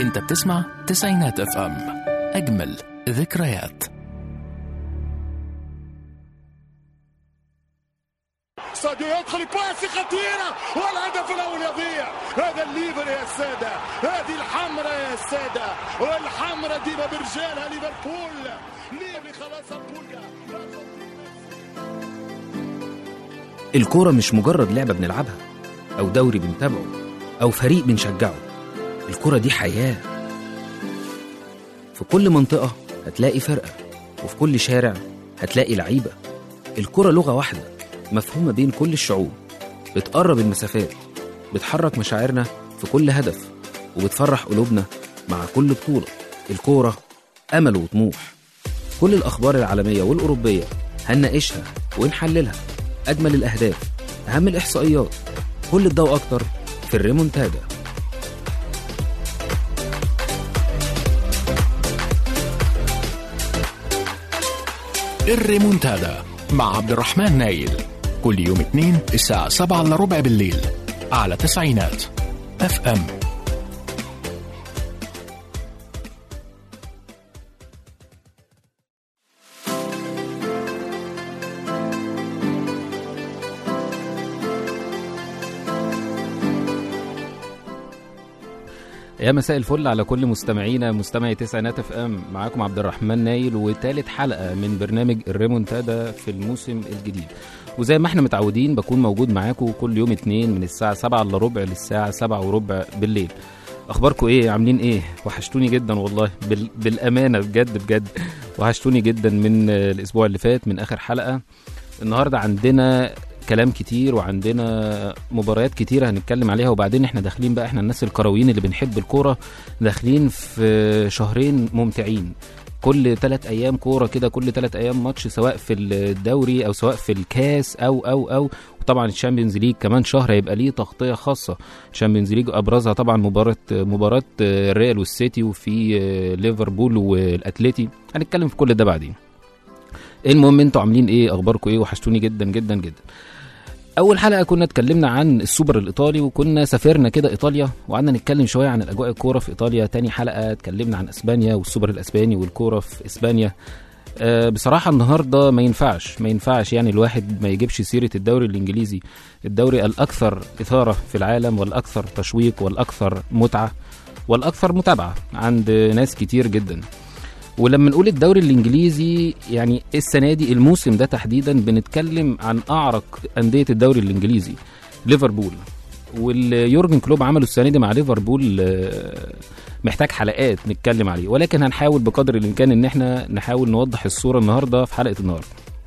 انت بتسمع تسعينات اف ام اجمل ذكريات ساديو يدخل باسي خطيرة والهدف الأول يضيع هذا الليفر يا سادة هذه الحمرة يا سادة والحمرة ديما برجالها ليفربول ليفي خلاص أبولا الكورة مش مجرد لعبة بنلعبها أو دوري بنتابعه أو فريق بنشجعه الكورة دي حياة في كل منطقة هتلاقي فرقة وفي كل شارع هتلاقي لعيبة الكورة لغة واحدة مفهومة بين كل الشعوب بتقرب المسافات بتحرك مشاعرنا في كل هدف وبتفرح قلوبنا مع كل بطولة الكورة أمل وطموح كل الأخبار العالمية والأوروبية هنناقشها ونحللها أجمل الأهداف أهم الإحصائيات كل ده وأكتر في الريمونتادا الريمونتادا مع عبد الرحمن نايل كل يوم اثنين الساعة 7 الا ربع بالليل على تسعينات اف ام يا مساء الفل على كل مستمعينا مستمعي تسعينات اف ام معاكم عبد الرحمن نايل وتالت حلقه من برنامج الريمونتادا في الموسم الجديد وزي ما احنا متعودين بكون موجود معاكم كل يوم اتنين من الساعه 7 الا ربع للساعه 7 وربع بالليل اخباركم ايه عاملين ايه وحشتوني جدا والله بال... بالامانه بجد بجد وحشتوني جدا من الاسبوع اللي فات من اخر حلقه النهارده عندنا كلام كتير وعندنا مباريات كتيرة هنتكلم عليها وبعدين احنا داخلين بقى احنا الناس الكرويين اللي بنحب الكورة داخلين في شهرين ممتعين كل ثلاث ايام كوره كده كل ثلاث ايام ماتش سواء في الدوري او سواء في الكاس او او او وطبعا الشامبيونز ليج كمان شهر هيبقى ليه تغطيه خاصه الشامبيونز ليج ابرزها طبعا مباراه مباراه الريال والسيتي وفي ليفربول والاتليتي هنتكلم في كل ده بعدين المهم انتوا عاملين ايه اخباركم ايه وحشتوني جدا جدا جدا اول حلقه كنا اتكلمنا عن السوبر الايطالي وكنا سافرنا كده ايطاليا وقعدنا نتكلم شويه عن الاجواء الكوره في ايطاليا تاني حلقه اتكلمنا عن اسبانيا والسوبر الاسباني والكوره في اسبانيا أه بصراحة النهاردة ما ينفعش ما ينفعش يعني الواحد ما يجيبش سيرة الدوري الإنجليزي الدوري الأكثر إثارة في العالم والأكثر تشويق والأكثر متعة والأكثر متابعة عند ناس كتير جدا ولما نقول الدوري الانجليزي يعني السنه دي الموسم ده تحديدا بنتكلم عن اعرق انديه الدوري الانجليزي ليفربول واليورجن كلوب عمله السنه دي مع ليفربول محتاج حلقات نتكلم عليه ولكن هنحاول بقدر الامكان ان احنا نحاول نوضح الصوره النهارده في حلقه النهارده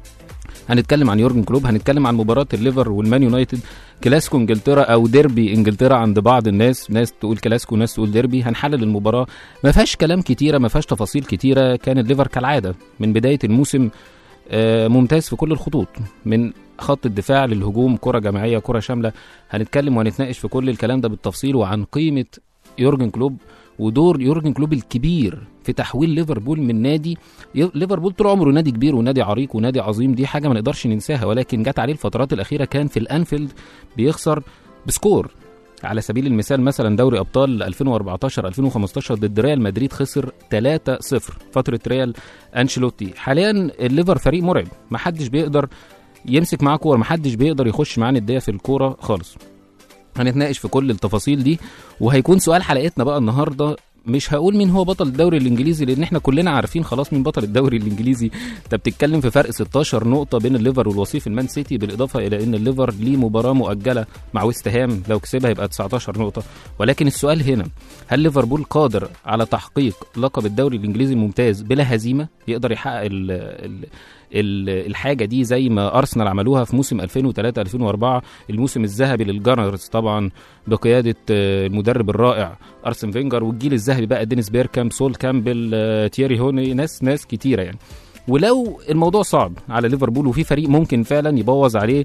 هنتكلم عن يورجن كلوب هنتكلم عن مباراه الليفر والمان يونايتد كلاسيكو انجلترا او ديربي انجلترا عند بعض الناس ناس تقول كلاسيكو ناس تقول ديربي هنحلل المباراه ما فيهاش كلام كتيره ما فيهاش تفاصيل كتيره كان الليفر كالعاده من بدايه الموسم ممتاز في كل الخطوط من خط الدفاع للهجوم كره جماعيه كره شامله هنتكلم وهنتناقش في كل الكلام ده بالتفصيل وعن قيمه يورجن كلوب ودور يورجن كلوب الكبير في تحويل ليفربول من نادي ليفربول طول عمره نادي كبير ونادي عريق ونادي عظيم دي حاجه ما نقدرش ننساها ولكن جت عليه الفترات الاخيره كان في الانفيلد بيخسر بسكور على سبيل المثال مثلا دوري ابطال 2014 2015 ضد ريال مدريد خسر 3-0 فتره ريال انشيلوتي حاليا الليفر فريق مرعب ما حدش بيقدر يمسك معاه كوره ما حدش بيقدر يخش معاه نديه في الكوره خالص هنتناقش في كل التفاصيل دي وهيكون سؤال حلقتنا بقى النهارده مش هقول مين هو بطل الدوري الانجليزي لان احنا كلنا عارفين خلاص مين بطل الدوري الانجليزي انت بتتكلم في فرق 16 نقطه بين الليفر والوصيف المان سيتي بالاضافه الى ان الليفر ليه مباراه مؤجله مع ويست هام لو كسبها يبقى 19 نقطه ولكن السؤال هنا هل ليفربول قادر على تحقيق لقب الدوري الانجليزي الممتاز بلا هزيمه يقدر يحقق ال ال الحاجه دي زي ما ارسنال عملوها في موسم 2003 2004 الموسم الذهبي للجانرز طبعا بقياده المدرب الرائع ارسن فينجر والجيل الذهبي بقى دينيس بيركامب سول كامبل تيري هوني ناس ناس كتيره يعني ولو الموضوع صعب على ليفربول وفي فريق ممكن فعلا يبوظ عليه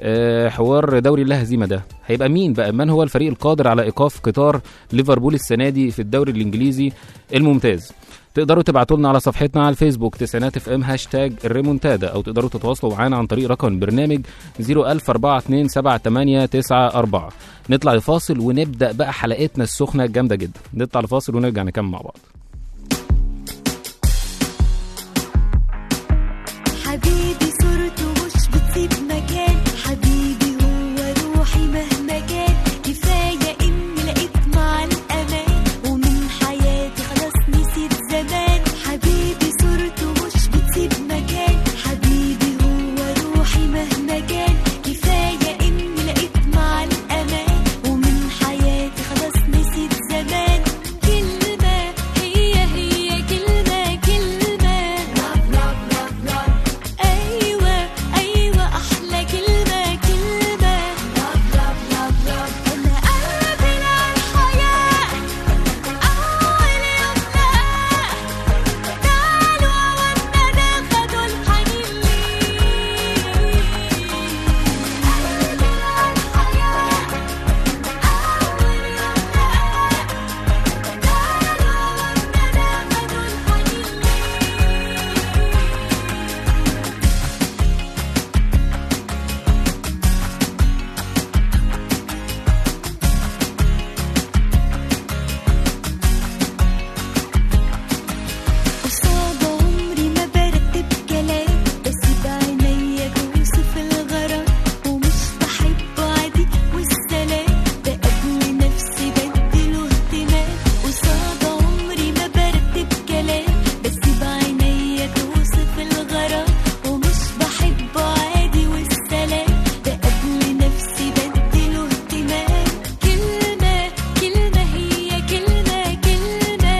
حوار دوري اللا هزيمه ده هيبقى مين بقى من هو الفريق القادر على ايقاف قطار ليفربول السنه دي في الدوري الانجليزي الممتاز تقدروا تبعتوا لنا على صفحتنا على الفيسبوك تسعينات اف ام هاشتاج الريمونتادا او تقدروا تتواصلوا معانا عن طريق رقم البرنامج 010427894 نطلع لفاصل ونبدا بقى حلقتنا السخنه الجامده جدا نطلع لفاصل ونرجع نكمل مع بعض حبيبي صورته مش بتسيب مكان حبيبي هو روحي مهما كان كفاية إني لقيت مع الأمان ومن حياتي خلاص نسيت زمان حبيبي صورته مش بتسيب مكان حبيبي هو روحي مهما كان كفاية إني لقيت مع الأمان ومن حياتي خلاص نسيت زمان كلمة هي هي كلمة كلمة أيوة أيوة أحلى كلمة كلمة أنا قلبي للحياة أول يوم لقاه تعالوا عودنا ناخدوا الحنين ليه قلبي للحياة أول يوم لقاه تعالوا عودنا ناخدوا الحنين ليه قصاد عمري ما برتب كلام بسيب عينيا توصف الغرام ومش بحبه عادي والسلام بقابل نفسي بديله اهتمام قصاد عمري ما برتب كلام بسيب عينيا توصف الغرام ومش بحبه عادي والسلام بقابل نفسي بديله اهتمام كلمة كلمة هي كلمة كلمة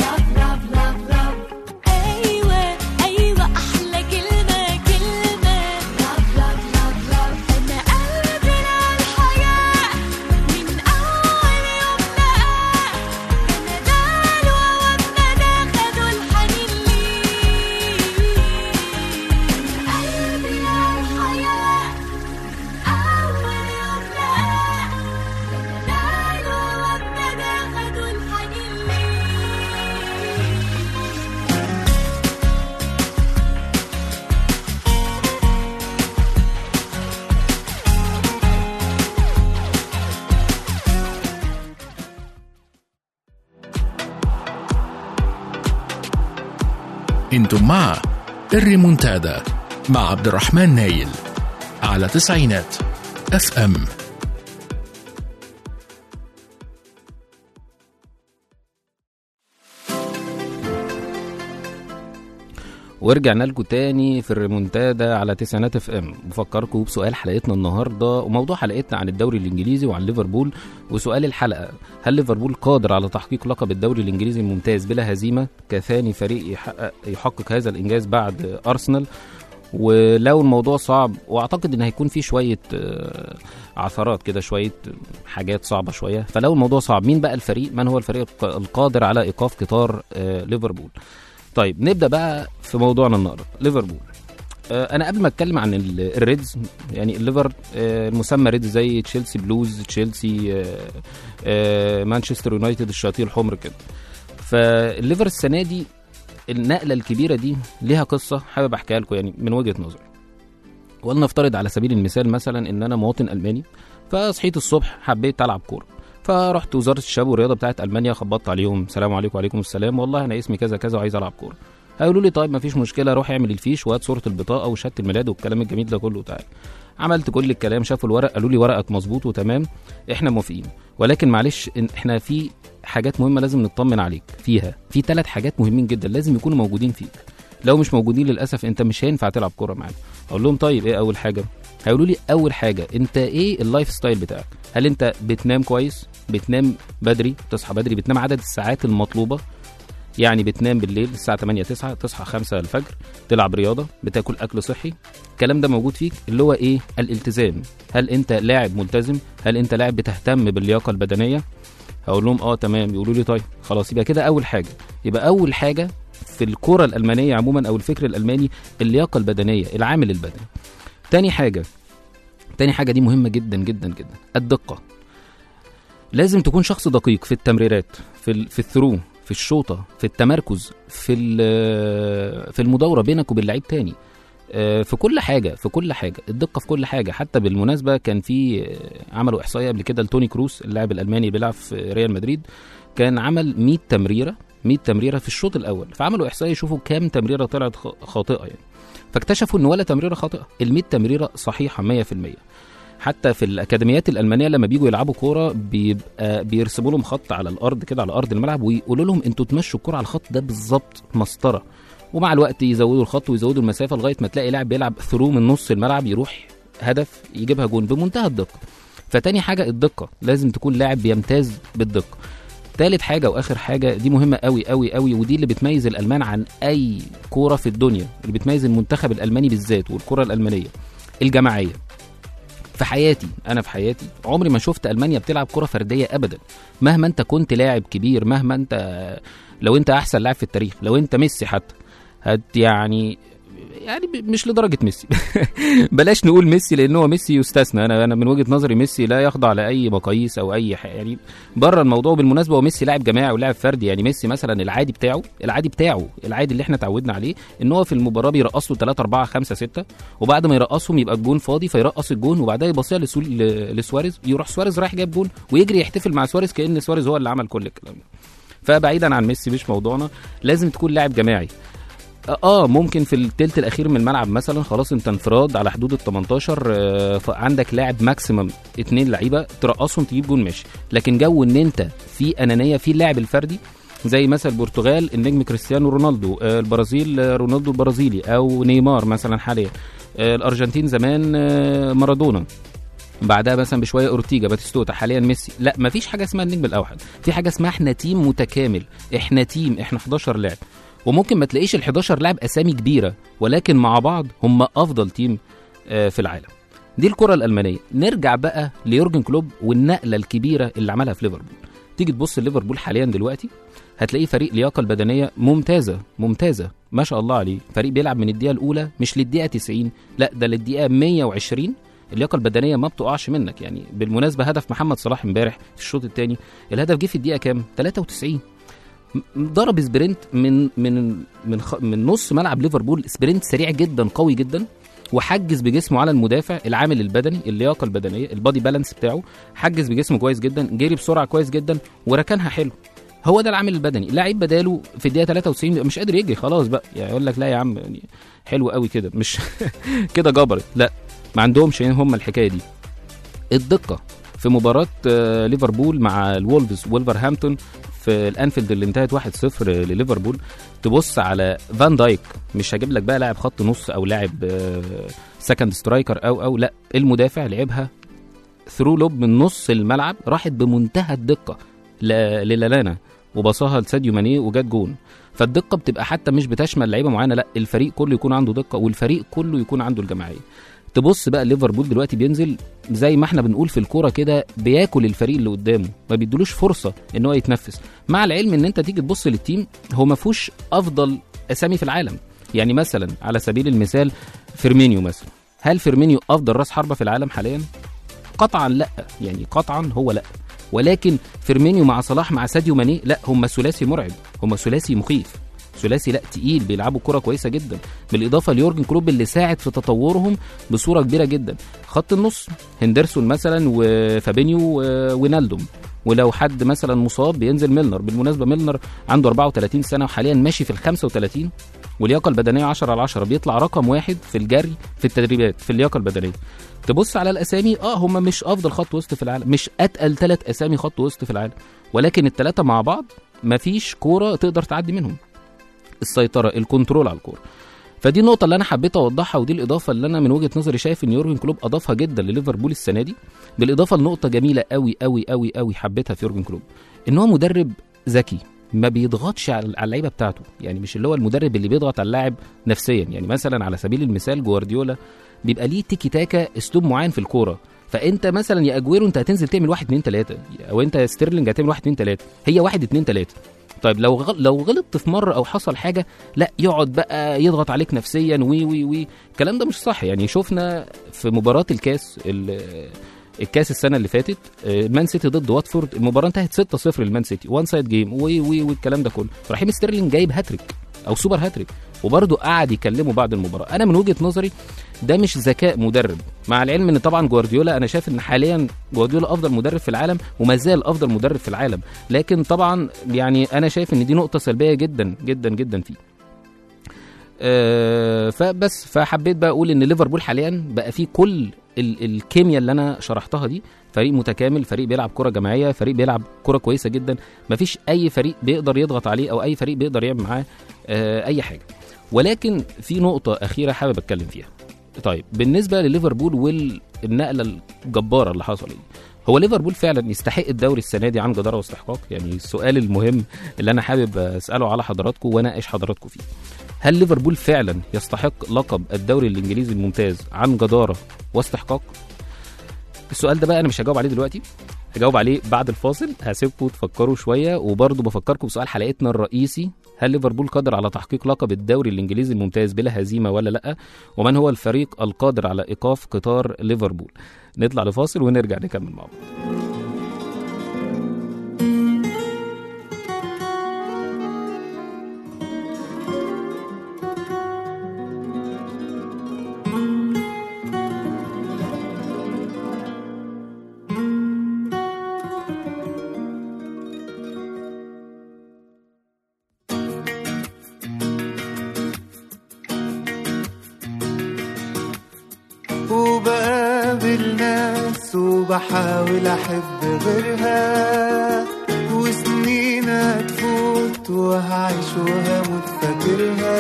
أيوة أيوة أحلى كلمة كلمة أنا قلبي للحياة من أول يوم لقاه أنا دال وودنا ناخدوا الحنين ليه قلبي للحياة أول يوم لقاه أنا دال وودنا ناخدوا الحنين ليه انتم مع الريمونتادا مع عبد الرحمن نايل على تسعينات اف ام ورجعنا لكم تاني في الريمونتادا على تسعينات اف ام بفكركم بسؤال حلقتنا النهارده وموضوع حلقتنا عن الدوري الانجليزي وعن ليفربول وسؤال الحلقه هل ليفربول قادر على تحقيق لقب الدوري الانجليزي الممتاز بلا هزيمه كثاني فريق يحقق يحقق هذا الانجاز بعد ارسنال ولو الموضوع صعب واعتقد ان هيكون في شويه آه، عثرات كده شويه حاجات صعبه شويه فلو الموضوع صعب مين بقى الفريق من هو الفريق الق- القادر على ايقاف قطار آه، ليفربول طيب نبدا بقى في موضوعنا النهارده ليفربول آه، انا قبل ما اتكلم عن ال- الريدز يعني الليفر آه، المسمى ريدز زي تشيلسي بلوز تشيلسي آه، آه، مانشستر يونايتد الشياطين الحمر كده فالليفر السنه دي النقله الكبيره دي ليها قصه حابب احكيها لكم يعني من وجهه نظري ولنفترض على سبيل المثال مثلا ان انا مواطن الماني فصحيت الصبح حبيت العب كوره فرحت وزاره الشباب والرياضه بتاعت المانيا خبطت عليهم السلام عليكم وعليكم السلام والله انا اسمي كذا كذا وعايز العب كوره هيقولوا لي طيب مفيش مشكله روح اعمل الفيش وهات صوره البطاقه وشهاده الميلاد والكلام الجميل ده كله تعالى عملت كل الكلام شافوا الورق قالوا لي ورقك مظبوط وتمام احنا موافقين ولكن معلش إن احنا في حاجات مهمه لازم نطمن عليك فيها في ثلاث حاجات مهمين جدا لازم يكونوا موجودين فيك لو مش موجودين للاسف انت مش هينفع تلعب كوره معانا اقول لهم طيب ايه اول حاجه هيقولوا لي اول حاجه انت ايه اللايف ستايل بتاعك هل انت بتنام كويس بتنام بدري تصحى بدري بتنام عدد الساعات المطلوبه يعني بتنام بالليل الساعه 8 9 تصحى 5 الفجر تلعب رياضه بتاكل اكل صحي الكلام ده موجود فيك اللي هو ايه الالتزام هل انت لاعب ملتزم هل انت لاعب بتهتم باللياقه البدنيه هقول لهم اه تمام يقولوا لي طيب خلاص يبقى كده اول حاجه يبقى اول حاجه في الكره الالمانيه عموما او الفكر الالماني اللياقه البدنيه العامل البدني تاني حاجه تاني حاجه دي مهمه جدا جدا جدا الدقه لازم تكون شخص دقيق في التمريرات في ال... في الثرو في الشوطه في التمركز في ال- في المداوره بينك وبين لعيب تاني آه، في كل حاجه في كل حاجه الدقه في كل حاجه حتى بالمناسبه كان في آه، عملوا احصائيه قبل كده لتوني كروس اللاعب الالماني اللي بيلعب في ريال مدريد كان عمل 100 تمريره 100 تمريره في الشوط الاول فعملوا احصائيه يشوفوا كام تمريره طلعت خ- خاطئه يعني فاكتشفوا ان ولا تمريره خاطئه ال 100 تمريره صحيحه 100% حتى في الاكاديميات الالمانيه لما بيجوا يلعبوا كوره بيبقى بيرسموا لهم خط على الارض كده على ارض الملعب ويقولوا لهم انتوا تمشوا الكوره على الخط ده بالظبط مسطره ومع الوقت يزودوا الخط ويزودوا المسافه لغايه ما تلاقي لاعب بيلعب ثرو من نص الملعب يروح هدف يجيبها جون بمنتهى الدقه فتاني حاجه الدقه لازم تكون لاعب بيمتاز بالدقه تالت حاجه واخر حاجه دي مهمه قوي قوي قوي ودي اللي بتميز الالمان عن اي كوره في الدنيا اللي بتميز المنتخب الالماني بالذات والكره الالمانيه الجماعيه في حياتي انا في حياتي عمري ما شفت المانيا بتلعب كره فرديه ابدا مهما انت كنت لاعب كبير مهما انت لو انت احسن لاعب في التاريخ لو انت ميسي حتى هت يعني يعني ب- مش لدرجه ميسي بلاش نقول ميسي لان هو ميسي يستثنى انا انا من وجهه نظري ميسي لا يخضع لاي مقاييس او اي حاجه يعني بره الموضوع بالمناسبه هو ميسي لاعب جماعي ولاعب فردي يعني ميسي مثلا العادي بتاعه العادي بتاعه العادي اللي احنا اتعودنا عليه ان هو في المباراه بيرقص له 3 4 5 6 وبعد ما يرقصهم يبقى الجون فاضي فيرقص الجون وبعدها يبصيها لسو- ل- لسواريز يروح سواريز رايح جايب جون ويجري يحتفل مع سواريز كان سواريز هو اللي عمل كل الكلام ده فبعيدا عن ميسي مش موضوعنا لازم تكون لاعب جماعي اه ممكن في التلت الاخير من الملعب مثلا خلاص انت انفراد على حدود ال 18 آه، فعندك لاعب ماكسيمم اتنين لعيبه ترقصهم تجيب جون ماشي لكن جو ان انت في انانيه في اللاعب الفردي زي مثلا البرتغال النجم كريستيانو رونالدو آه، البرازيل آه، رونالدو البرازيلي او نيمار مثلا حاليا آه، الارجنتين زمان آه، مارادونا بعدها مثلا بشويه اورتيجا باتيستوتا حاليا ميسي لا مفيش حاجه اسمها النجم الاوحد في حاجه اسمها احنا تيم متكامل احنا تيم احنا 11 لاعب وممكن ما تلاقيش ال 11 لاعب اسامي كبيره ولكن مع بعض هم افضل تيم آه، في العالم دي الكره الالمانيه نرجع بقى ليورجن كلوب والنقله الكبيره اللي عملها في ليفربول تيجي تبص ليفربول حاليا دلوقتي هتلاقيه فريق لياقه البدنيه ممتازه ممتازه ما شاء الله عليه فريق بيلعب من الدقيقه الاولى مش للدقيقه 90 لا ده للدقيقه 120 اللياقه البدنيه ما بتقعش منك يعني بالمناسبه هدف محمد صلاح امبارح في الشوط الثاني الهدف جه في الدقيقه كام 93 م- ضرب سبرنت من من من خ... من نص ملعب ليفربول سبرنت سريع جدا قوي جدا وحجز بجسمه على المدافع العامل البدني اللياقه البدنيه البادي بالانس بتاعه حجز بجسمه كويس جدا جري بسرعه كويس جدا وركنها حلو هو ده العامل البدني لعيب بداله في الدقيقه 93 بيبقى مش قادر يجري خلاص بقى يعني يقول لك لا يا عم يعني حلو قوي كده مش كده جبرت لا ما عندهمش هم الحكايه دي الدقه في مباراه آه، ليفربول مع الولفز وولفرهامبتون في الانفيلد اللي انتهت 1-0 لليفربول تبص على فان دايك مش هجيب لك بقى لاعب خط نص او لاعب سكند سترايكر او او لا المدافع لعبها ثرو لوب من نص الملعب راحت بمنتهى الدقه ل- للالانا وبصاها لساديو ماني وجات جون فالدقه بتبقى حتى مش بتشمل لعيبه معينه لا الفريق كله يكون عنده دقه والفريق كله يكون عنده الجماعيه تبص بقى ليفربول دلوقتي بينزل زي ما احنا بنقول في الكوره كده بياكل الفريق اللي قدامه ما بيدلوش فرصه ان هو يتنفس مع العلم ان انت تيجي تبص للتيم هو ما فيهوش افضل اسامي في العالم يعني مثلا على سبيل المثال فيرمينيو مثلا هل فيرمينيو افضل راس حربه في العالم حاليا قطعا لا يعني قطعا هو لا ولكن فيرمينيو مع صلاح مع ساديو ماني لا هم ثلاثي مرعب هم ثلاثي مخيف ثلاثي لا تقيل بيلعبوا كرة كويسة جدا بالإضافة ليورجن كلوب اللي ساعد في تطورهم بصورة كبيرة جدا خط النص هندرسون مثلا وفابينيو و- ونالدوم ولو حد مثلا مصاب بينزل ميلنر بالمناسبة ميلنر عنده 34 سنة وحاليا ماشي في ال 35 واللياقة البدنية 10 على 10 بيطلع رقم واحد في الجري في التدريبات في اللياقة البدنية تبص على الاسامي اه هم مش افضل خط وسط في العالم مش اتقل ثلاث اسامي خط وسط في العالم ولكن الثلاثه مع بعض مفيش كوره تقدر تعدي منهم السيطره الكنترول على الكوره فدي النقطة اللي أنا حبيت أوضحها ودي الإضافة اللي أنا من وجهة نظري شايف إن يورجن كلوب أضافها جدا لليفربول السنة دي بالإضافة لنقطة جميلة أوي أوي أوي أوي حبيتها في يورجن كلوب إن هو مدرب ذكي ما بيضغطش على على اللعيبه بتاعته يعني مش اللي هو المدرب اللي بيضغط على اللاعب نفسيا يعني مثلا على سبيل المثال جوارديولا بيبقى ليه تيكي تاكا اسلوب معين في الكوره فانت مثلا يا اجويرو انت هتنزل تعمل واحد اتنين تلاته او انت يا ستيرلينج هتعمل واحد اتنين تلاته هي واحد اتنين تلاته طيب لو غل... لو غلطت في مره او حصل حاجه لا يقعد بقى يضغط عليك نفسيا وي وي وي الكلام ده مش صح يعني شفنا في مباراه الكاس ال- الكاس السنه اللي فاتت آه، مان سيتي ضد واتفورد المباراه انتهت 6-0 للمان سيتي وان سايد جيم وي وي والكلام ده كله رحيم ستيرلينج جايب هاتريك او سوبر هاتريك وبرضه قعد يكلمه بعد المباراه انا من وجهه نظري ده مش ذكاء مدرب مع العلم ان طبعا جوارديولا انا شايف ان حاليا جوارديولا افضل مدرب في العالم وما زال افضل مدرب في العالم لكن طبعا يعني انا شايف ان دي نقطه سلبيه جدا جدا جدا فيه آه، فبس فحبيت بقى اقول ان ليفربول حاليا بقى فيه كل ال- الكيمياء اللي انا شرحتها دي فريق متكامل فريق بيلعب كره جماعيه فريق بيلعب كره كويسه جدا مفيش اي فريق بيقدر يضغط عليه او اي فريق بيقدر يعمل معاه آه، اي حاجه ولكن في نقطه اخيره حابب اتكلم فيها طيب بالنسبه لليفربول والنقله الجباره اللي حصلت دي هو ليفربول فعلا يستحق الدوري السنه دي عن جداره واستحقاق يعني السؤال المهم اللي انا حابب اساله على حضراتكم واناقش حضراتكم فيه هل ليفربول فعلا يستحق لقب الدوري الانجليزي الممتاز عن جداره واستحقاق السؤال ده بقى انا مش هجاوب عليه دلوقتي هجاوب عليه بعد الفاصل هسيبكم تفكروا شويه وبرضه بفكركم بسؤال حلقتنا الرئيسي هل ليفربول قادر على تحقيق لقب الدوري الانجليزي الممتاز بلا هزيمه ولا لا ومن هو الفريق القادر على ايقاف قطار ليفربول نطلع لفاصل ونرجع نكمل مع بعض وبقابل ناس وبحاول احب غيرها وسنين هتفوت وهعيش وهموت فاكرها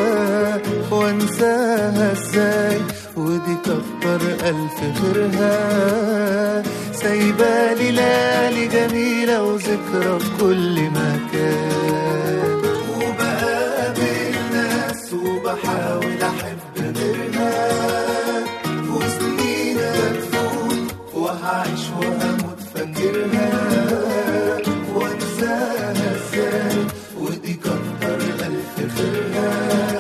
وانساها ازاي ودي كتر الف خيرها سايبالي ليالي جميلة وذكرى في كل مكان وبقابل ناس وبحاول احب غيرها وسنين هتفوت وهعيش وهموت فاكرها وانساها ازاي ودي كتر الف خيرها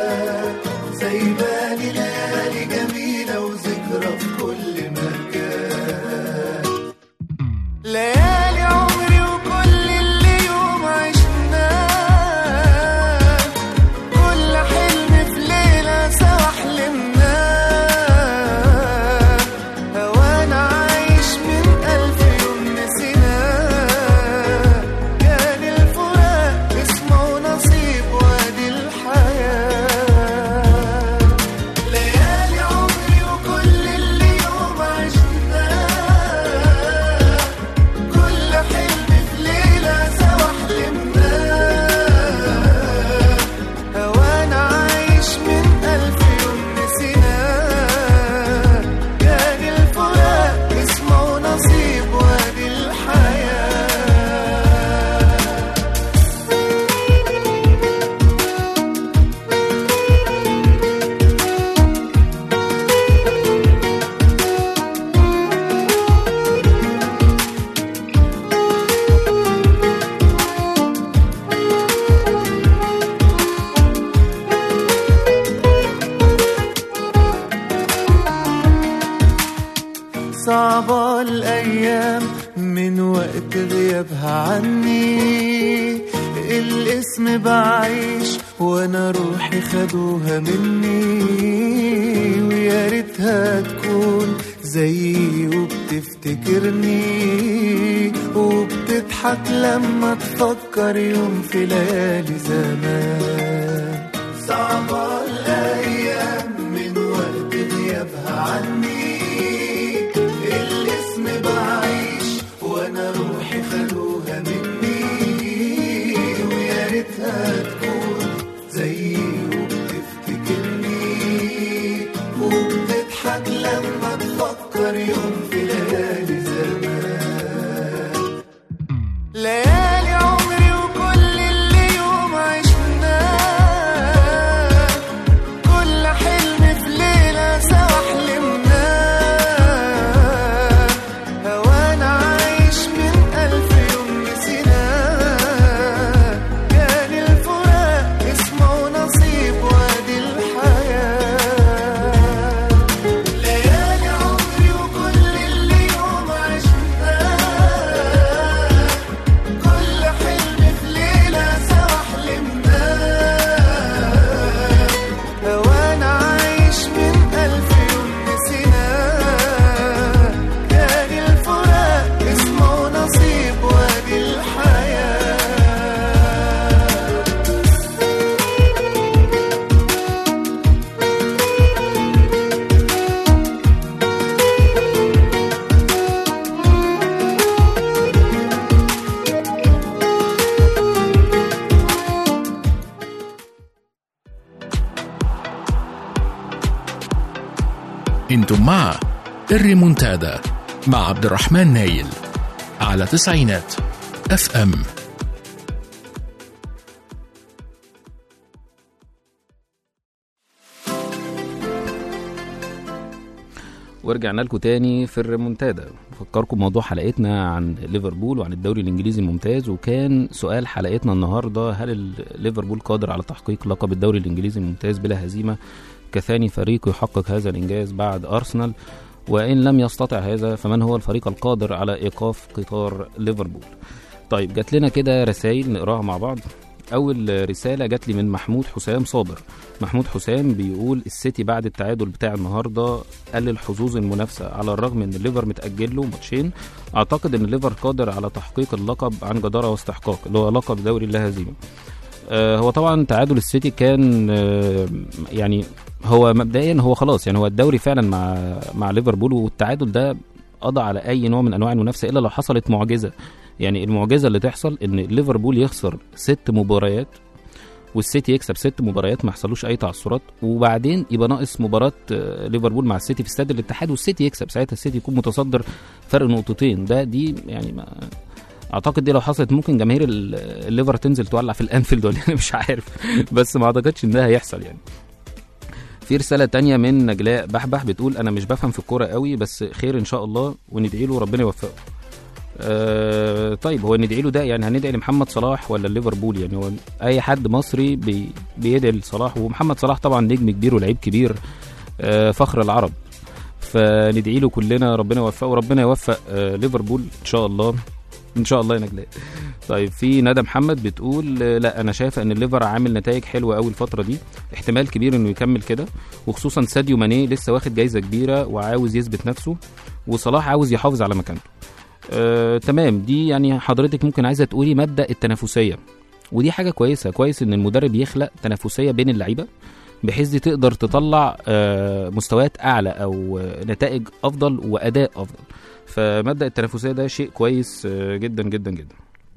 سايبالي ليالي جميله وذكرى في كل مكان ليالي عمري وكل اللي يوم عشناه كل حلم في ليلة سوا حلمناه هوانا عايش من ألف يوم نسيناه كان الفراق اسمه نصيب وادي الحياة ليالي عمري وكل اللي يوم عشناه كل حلم في ليلة سوا حلمناه هوانا عايش من ألف يوم نسيناه كان الفراق اسمه نصيب وادي الحياة صعبة الأيام من وقت غيابها عني الاسم بعيش وأنا روحي خدوها مني ويا ريتها تكون زيي وبتفتكرني وبتضحك لما تفكر يوم في ليالي زمان صعبة الأيام من وقت غيابها عني الاسم بعيش وانا روحي خدوها مني ويا ريتها تكون زيي وبتفتكرني وبتضحك لما تفكر يوم في ليالي زمان ليالي عمري وكل اللي يوم عشناه كل حلم في ليلة سوا حلمناه هوانا عايش من ألف يوم نسيناه كان الفراق اسمه نصيب وادي الحياة ليالي عمري وكل انتم مع الريمونتادا مع عبد الرحمن نايل على تسعينات اف ام ورجعنا لكم تاني في الريمونتادا بفكركم موضوع حلقتنا عن ليفربول وعن الدوري الانجليزي الممتاز وكان سؤال حلقتنا النهارده هل ال- ليفربول قادر على تحقيق لقب الدوري الانجليزي الممتاز بلا هزيمه كثاني فريق يحقق هذا الانجاز بعد ارسنال وان لم يستطع هذا فمن هو الفريق القادر على ايقاف قطار ليفربول طيب جات لنا كده رسائل نقراها مع بعض اول رساله جات لي من محمود حسام صابر محمود حسام بيقول السيتي بعد التعادل بتاع النهارده قلل حظوظ المنافسه على الرغم ان الليفر متاجل له ماتشين اعتقد ان الليفر قادر على تحقيق اللقب عن جداره واستحقاق اللي هو لقب دوري لا هزيمه آه، هو طبعا تعادل السيتي كان آه، يعني هو مبدئيا هو خلاص يعني هو الدوري فعلا مع مع ليفربول والتعادل ده قضى على اي نوع من انواع المنافسه الا لو حصلت معجزه يعني المعجزه اللي تحصل ان ليفربول يخسر ست مباريات والسيتي يكسب ست مباريات ما يحصلوش اي تعثرات وبعدين يبقى ناقص مباراه آه، ليفربول مع السيتي في استاد الاتحاد والسيتي يكسب ساعتها السيتي يكون متصدر فرق نقطتين ده دي يعني ما اعتقد دي لو حصلت ممكن جماهير ال- الليفر تنزل تولع في الانفيلد ولا أنا مش عارف بس ما اعتقدش ان ده هيحصل يعني في رسالة تانية من نجلاء بحبح بتقول أنا مش بفهم في الكورة قوي بس خير إن شاء الله وندعي له ربنا يوفقه. أه طيب هو ندعي له ده يعني هندعي لمحمد صلاح ولا ليفربول يعني هو أي حد مصري بي بيدعي لصلاح ومحمد صلاح طبعا نجم كبير ولعيب كبير أه فخر العرب فندعي له كلنا ربنا يوفقه وربنا يوفق أه ليفربول إن شاء الله إن شاء الله يا نجلاء. طيب في ندى محمد بتقول آه، لا انا شايفه ان الليفر عامل نتائج حلوه قوي الفتره دي احتمال كبير انه يكمل كده وخصوصا ساديو ماني لسه واخد جايزه كبيره وعاوز يثبت نفسه وصلاح عاوز يحافظ على مكانته آه، تمام دي يعني حضرتك ممكن عايزه تقولي مبدا التنافسيه ودي حاجه كويسه كويس ان المدرب يخلق تنافسيه بين اللعيبه بحيث دي تقدر تطلع آه، مستويات اعلى او آه، نتائج افضل واداء افضل فمبدا التنافسيه ده شيء كويس آه، جدا جدا جدا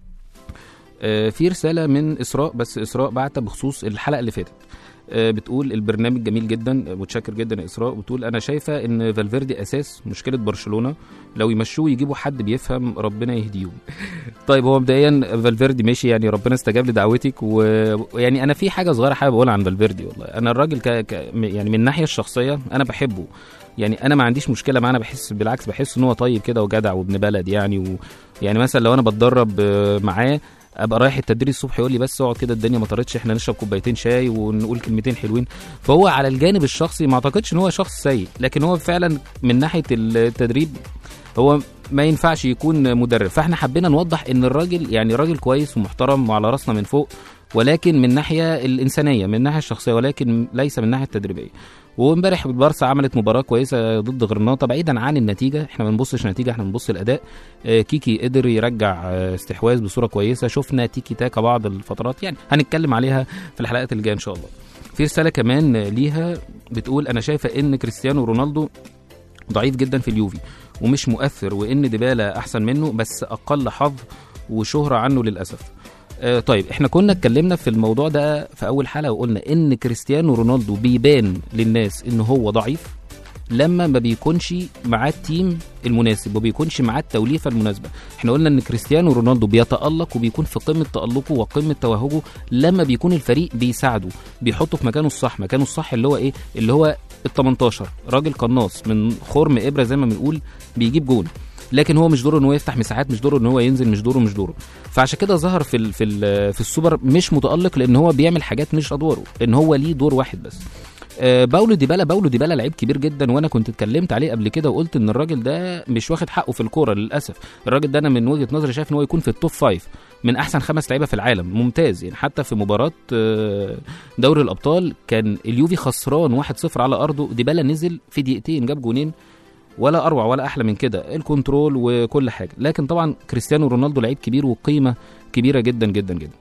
آه، في رساله من اسراء بس اسراء بعتها بخصوص الحلقه اللي فاتت آه، بتقول البرنامج جميل جدا آه، متشكر جدا يا اسراء بتقول انا شايفه ان فالفيردي اساس مشكله برشلونه لو يمشوه يجيبوا حد بيفهم ربنا يهديهم طيب هو مبدئيا فالفيردي ماشي يعني ربنا استجاب لدعوتك و- ويعني انا في حاجه صغيره حابب اقولها عن فالفيردي والله انا الراجل ك... ك... يعني من الناحيه الشخصيه انا بحبه يعني انا ما عنديش مشكله معاه انا بحس بالعكس بحس ان هو طيب كده وجدع وابن بلد يعني و... يعني مثلا لو انا بتدرب آه، معاه ابقى رايح التدريب الصبح يقول لي بس اقعد كده الدنيا ما طارتش احنا نشرب كوبايتين شاي ونقول كلمتين حلوين فهو على الجانب الشخصي ما اعتقدش ان هو شخص سيء لكن هو فعلا من ناحيه التدريب هو ما ينفعش يكون مدرب فاحنا حبينا نوضح ان الراجل يعني راجل كويس ومحترم وعلى راسنا من فوق ولكن من الناحيه الانسانيه من الناحيه الشخصيه ولكن ليس من الناحيه التدريبيه وامبارح البارسا عملت مباراه كويسه ضد غرناطه بعيدا عن النتيجه احنا ما بنبصش نتيجه احنا بنبص الاداء آه، كيكي قدر يرجع آه، استحواذ بصوره كويسه شفنا تيكي تاكا بعض الفترات يعني هنتكلم عليها في الحلقات اللي جايه ان شاء الله في رساله كمان آه، ليها بتقول انا شايفه ان كريستيانو رونالدو ضعيف جدا في اليوفي ومش مؤثر وان ديبالا احسن منه بس اقل حظ وشهره عنه للاسف آه، طيب احنا كنا اتكلمنا في الموضوع ده في اول حلقه وقلنا ان كريستيانو رونالدو بيبان للناس ان هو ضعيف لما ما بيكونش معاه التيم المناسب وبيكونش معاه التوليفه المناسبه احنا قلنا ان كريستيانو رونالدو بيتالق وبيكون في قمه تالقه وقمه توهجه لما بيكون الفريق بيساعده بيحطه في مكانه الصح مكانه الصح اللي هو ايه اللي هو ال 18 راجل قناص من خرم ابره زي ما بنقول بيجيب جون لكن هو مش دوره ان هو يفتح مساحات مش دوره ان هو ينزل مش دوره مش دوره فعشان كده ظهر في ال في ال في السوبر مش متالق لان هو بيعمل حاجات مش ادواره ان هو ليه دور واحد بس آه، باولو ديبالا باولو ديبالا لعيب كبير جدا وانا كنت اتكلمت عليه قبل كده وقلت ان الراجل ده مش واخد حقه في الكوره للاسف الراجل ده انا من وجهه نظري شايف ان هو يكون في التوب فايف من احسن خمس لعيبه في العالم ممتاز يعني حتى في مباراه آه، دوري الابطال كان اليوفي خسران 1-0 على ارضه ديبالا نزل في دقيقتين جاب جونين ولا اروع ولا احلى من كده الكنترول وكل حاجه لكن طبعا كريستيانو رونالدو لعيب كبير وقيمه كبيره جدا جدا جدا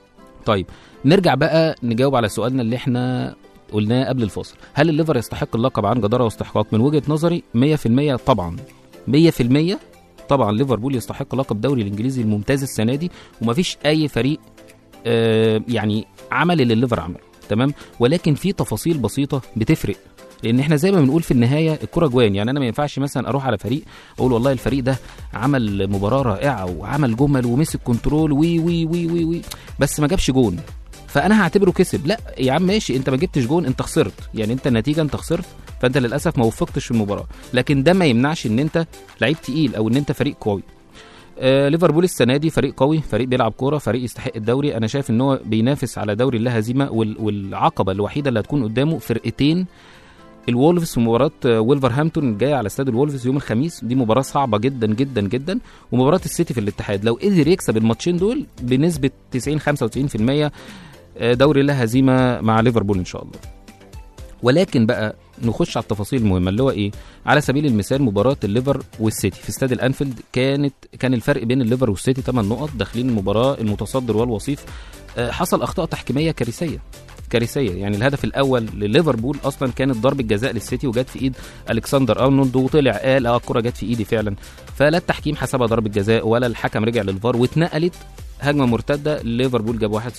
طيب نرجع بقى نجاوب على سؤالنا اللي احنا قلناه قبل الفاصل هل الليفر يستحق اللقب عن جداره واستحقاق من وجهه نظري 100% طبعا 100% طبعا ليفربول يستحق لقب دوري الانجليزي الممتاز السنه دي ومفيش اي فريق آه يعني عمل اللي الليفر عمله تمام ولكن في تفاصيل بسيطه بتفرق لان احنا زي ما بنقول في النهايه الكره جوان يعني انا ما ينفعش مثلا اروح على فريق اقول والله الفريق ده عمل مباراه رائعه وعمل جمل ومسك كنترول وي وي وي وي, وي بس ما جابش جون فانا هعتبره كسب لا يا عم ماشي انت ما جبتش جون انت خسرت يعني انت النتيجه انت خسرت فانت للاسف ما وفقتش في المباراه لكن ده ما يمنعش ان انت لعيب تقيل او ان انت فريق قوي آه ليفربول السنه دي فريق قوي فريق بيلعب كوره فريق يستحق الدوري انا شايف ان هو بينافس على دوري لا هزيمه وال- والعقبه الوحيده اللي هتكون قدامه فرقتين الولفز في مباراه آه، ويلفرهامبتون الجايه على استاد الولفز يوم الخميس دي مباراه صعبه جدا جدا جدا ومباراه السيتي في الاتحاد لو قدر يكسب الماتشين دول بنسبه 90 95% آه، دوري لا هزيمه مع ليفربول ان شاء الله ولكن بقى نخش على التفاصيل المهمه اللي هو ايه على سبيل المثال مباراه الليفر والسيتي في استاد الانفيلد كانت كان الفرق بين الليفر والسيتي 8 نقط داخلين المباراه المتصدر والوصيف آه، حصل اخطاء تحكيميه كارثيه كارثيه يعني الهدف الاول لليفربول اصلا كانت ضربه جزاء للسيتي وجت في ايد الكسندر ارنولد وطلع قال اه الكره جت في ايدي فعلا فلا التحكيم حسبها ضربه جزاء ولا الحكم رجع للفار واتنقلت هجمه مرتده ليفربول جاب 1-0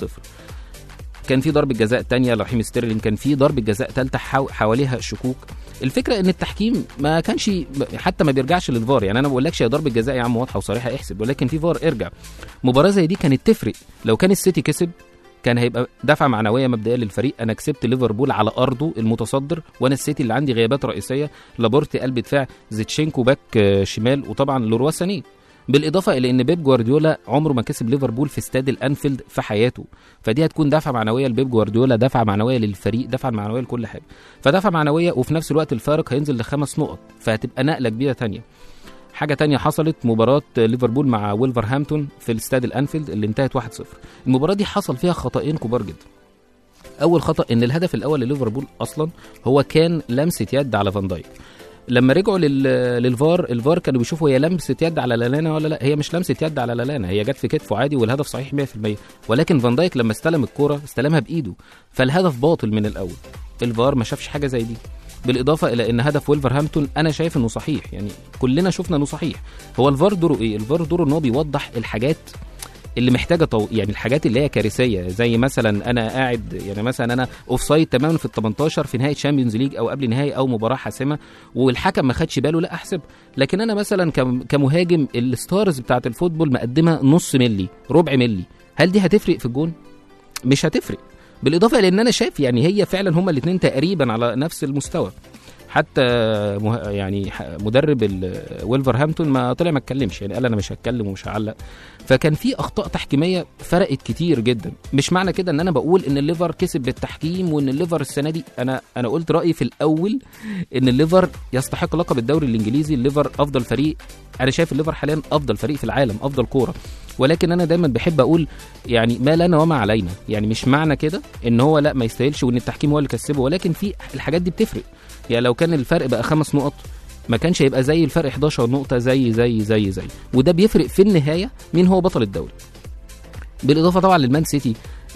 كان في ضربه جزاء تانية لرحيم ستيرلينج كان في ضربه جزاء ثالثه حو... حواليها شكوك الفكره ان التحكيم ما كانش حتى ما بيرجعش للفار يعني انا ما بقولكش هي ضربه جزاء يا عم واضحه وصريحه احسب ولكن في فار ارجع مباراه زي دي كانت تفرق لو كان السيتي كسب كان هيبقى دفعه معنويه مبدئيه للفريق انا كسبت ليفربول على ارضه المتصدر وانا السيتي اللي عندي غيابات رئيسيه لابورتي قلب دفاع زيتشينكو باك آه، شمال وطبعا لوروا سانيه بالاضافه الى ان بيب جوارديولا عمره ما كسب ليفربول في استاد الانفيلد في حياته فدي هتكون دفعه معنويه لبيب جوارديولا دفعه معنويه للفريق دفعه معنويه لكل حاجه فدفعه معنويه وفي نفس الوقت الفارق هينزل لخمس نقط فهتبقى نقله كبيره تانية حاجه تانية حصلت مباراه ليفربول مع ويلفرهامبتون في الاستاد الانفيلد اللي انتهت 1-0 المباراه دي حصل فيها خطأين كبار جدا اول خطا ان الهدف الاول لليفربول اصلا هو كان لمسه يد على فان دايك لما رجعوا لل... للفار الفار كانوا بيشوفوا هي لمسه يد على لالانا ولا لا هي مش لمسه يد على لالانا هي جت في كتفه عادي والهدف صحيح 100% ولكن فان دايك لما استلم الكوره استلمها بايده فالهدف باطل من الاول الفار ما شافش حاجه زي دي بالاضافه الى ان هدف ويلفرهامبتون انا شايف انه صحيح يعني كلنا شفنا انه صحيح هو الفار دوره ايه الفار دوره ان هو بيوضح الحاجات اللي محتاجه طو... يعني الحاجات اللي هي كارثيه زي مثلا انا قاعد يعني مثلا انا اوف سايد تماما في ال 18 في نهايه شامبيونز ليج او قبل نهائي او مباراه حاسمه والحكم ما خدش باله لا احسب لكن انا مثلا كم... كمهاجم الستارز بتاعت الفوتبول مقدمه نص ملي ربع ملي هل دي هتفرق في الجون مش هتفرق بالاضافه لان انا شايف يعني هي فعلا هما الاثنين تقريبا على نفس المستوى حتى مه... يعني ح- مدرب ال- ويلفرهامبتون ما طلع ما اتكلمش يعني قال انا مش هتكلم ومش هعلق فكان في اخطاء تحكيميه فرقت كتير جدا مش معنى كده ان انا بقول ان الليفر كسب بالتحكيم وان الليفر السنه دي انا انا قلت رايي في الاول ان الليفر يستحق لقب الدوري الانجليزي الليفر افضل فريق انا شايف الليفر حاليا افضل فريق في العالم افضل كوره ولكن انا دايما بحب اقول يعني ما لنا وما علينا يعني مش معنى كده ان هو لا ما يستاهلش وان التحكيم هو اللي كسبه ولكن في الحاجات دي بتفرق يعني لو كان الفرق بقى خمس نقط ما كانش هيبقى زي الفرق 11 نقطة زي زي زي زي وده بيفرق في النهاية مين هو بطل الدوري بالإضافة طبعا للمان سيتي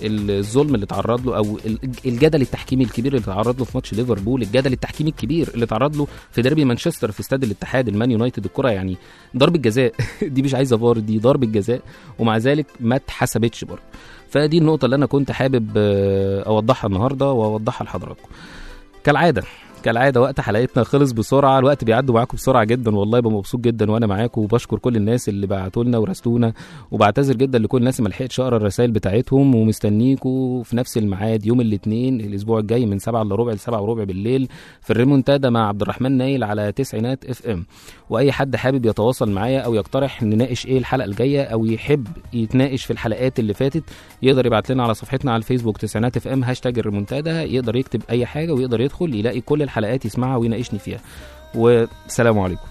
الظلم اللي تعرض له او الجدل التحكيمي الكبير اللي تعرض له في ماتش ليفربول الجدل التحكيمي الكبير اللي تعرض له في ديربي مانشستر في استاد الاتحاد المان يونايتد الكره يعني ضربه جزاء دي مش عايزه فار دي ضربه جزاء ومع ذلك ما اتحسبتش برضه فدي النقطه اللي انا كنت حابب آه، اوضحها النهارده واوضحها لحضراتكم كالعاده كالعاده وقت حلقتنا خلص بسرعه الوقت بيعدوا معاكم بسرعه جدا والله ببقى مبسوط جدا وانا معاكم وبشكر كل الناس اللي بعتوا لنا وراسلونا وبعتذر جدا لكل الناس اللي ما لحقتش اقرا الرسائل بتاعتهم ومستنيكم في نفس الميعاد يوم الاثنين الاسبوع الجاي من 7 الا ربع ل 7 وربع بالليل في الريمونتادا مع عبد الرحمن نايل على تسعينات اف ام واي حد حابب يتواصل معايا او يقترح نناقش ايه الحلقه الجايه او يحب يتناقش في الحلقات اللي فاتت يقدر يبعت لنا على صفحتنا على الفيسبوك تسعينات اف ام هاشتاج الريمونتادا يقدر يكتب اي حاجه ويقدر يدخل يلاقي كل الحلقات يسمعها ويناقشني فيها والسلام عليكم